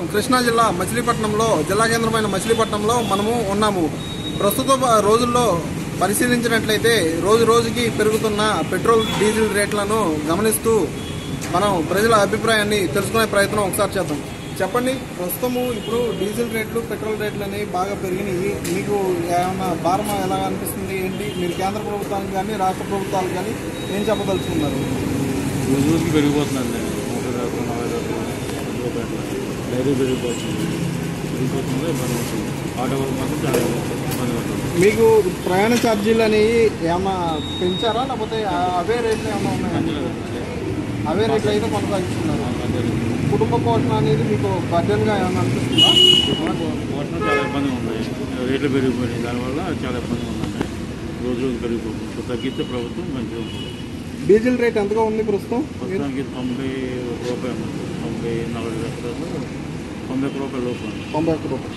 కృష్ణా జిల్లా మచిలీపట్నంలో జిల్లా కేంద్రమైన మచిలీపట్నంలో మనము ఉన్నాము ప్రస్తుత రోజుల్లో పరిశీలించినట్లయితే రోజు రోజుకి పెరుగుతున్న పెట్రోల్ డీజిల్ రేట్లను గమనిస్తూ మనం ప్రజల అభిప్రాయాన్ని తెలుసుకునే ప్రయత్నం ఒకసారి చేద్దాం చెప్పండి ప్రస్తుతము ఇప్పుడు డీజిల్ రేట్లు పెట్రోల్ రేట్లు అనేవి బాగా పెరిగినాయి మీకు ఏమైనా భారం ఎలా అనిపిస్తుంది ఏంటి మీరు కేంద్ర ప్రభుత్వానికి కానీ రాష్ట్ర ప్రభుత్వాలకు కానీ ఏం చెప్పదలుచుకున్నారు రోజు రోజుకి పెరిగిపోతుందండి ముప్పై శాతం నలభై శాతం రూపాయలు డైరీ పెరిగిపోతుంది పెరిగిపోతుంది ఇబ్బంది అవుతుంది ఆటో వాళ్ళకి మాత్రం చాలా ఇబ్బంది అవుతుంది మీకు ప్రయాణ ఛార్జీలు అనేవి ఏమన్నా పెంచారా లేకపోతే ఆ- అవే రేట్లు ఏమన్నా ఉన్నాయా అవే రేట్లు అయితే కొనసాగిస్తున్నారు కుటుంబ పోషణ అనేది మీకు బడ్జెట్గా ఏమన్నా అనిపిస్తుందా వాటిలో చాలా ఇబ్బందిగా ఉన్నాయి రేట్లు పెరిగిపోయినాయి దానివల్ల చాలా ఇబ్బందిగా ఉందండి రోజు రోజు పెరిగిపోతుంది ఇప్పుడు తగ్గిస్తే ప్రభుత్వం మంచిగా ఉంటుంది డీజిల్ రేట్ ఎంతగా ఉంది ప్రస్తుతం ప్రస్తుతానికి తొంభై రూపాయలు ఉంది. తొంభై నలభై లక్షలు తొంభై ఒక్క రూపాయల లోపు ఉంది. తొంభై ఒక్క రూపాయలు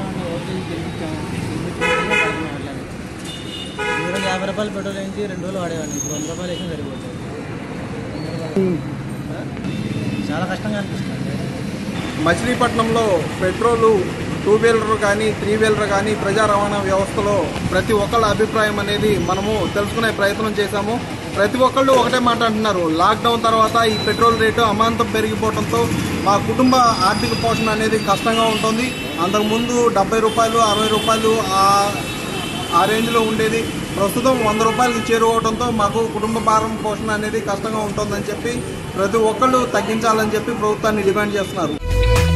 ఈరోజు యాభై రూపాయలు పెట్రోల్ వేయించి రెండు రోజులు వాడేవాడిని ఇప్పుడు వంద రూపాయలు వేసిన సరిపోతుంది చాలా కష్టంగా అనిపిస్తుంది మచిలీపట్నంలో పెట్రోలు టూ వీలర్ కానీ త్రీ వీలర్ కానీ ప్రజా రవాణా వ్యవస్థలో ప్రతి ఒక్కళ్ళ అభిప్రాయం అనేది మనము తెలుసుకునే ప్రయత్నం చేశాము ప్రతి ఒక్కళ్ళు ఒకటే మాట అంటున్నారు లాక్డౌన్ తర్వాత ఈ పెట్రోల్ రేటు అమాంతం పెరిగిపోవడంతో మా కుటుంబ ఆర్థిక పోషణ అనేది కష్టంగా ఉంటుంది అంతకుముందు డెబ్బై రూపాయలు అరవై రూపాయలు ఆ- ఆ రేంజ్లో ఉండేది ప్రస్తుతం వంద రూపాయలకి చేరుకోవడంతో మాకు కుటుంబ భారం పోషణ అనేది కష్టంగా ఉంటుందని చెప్పి ప్రతి ఒక్కళ్ళు తగ్గించాలని చెప్పి ప్రభుత్వాన్ని డిమాండ్ చేస్తున్నారు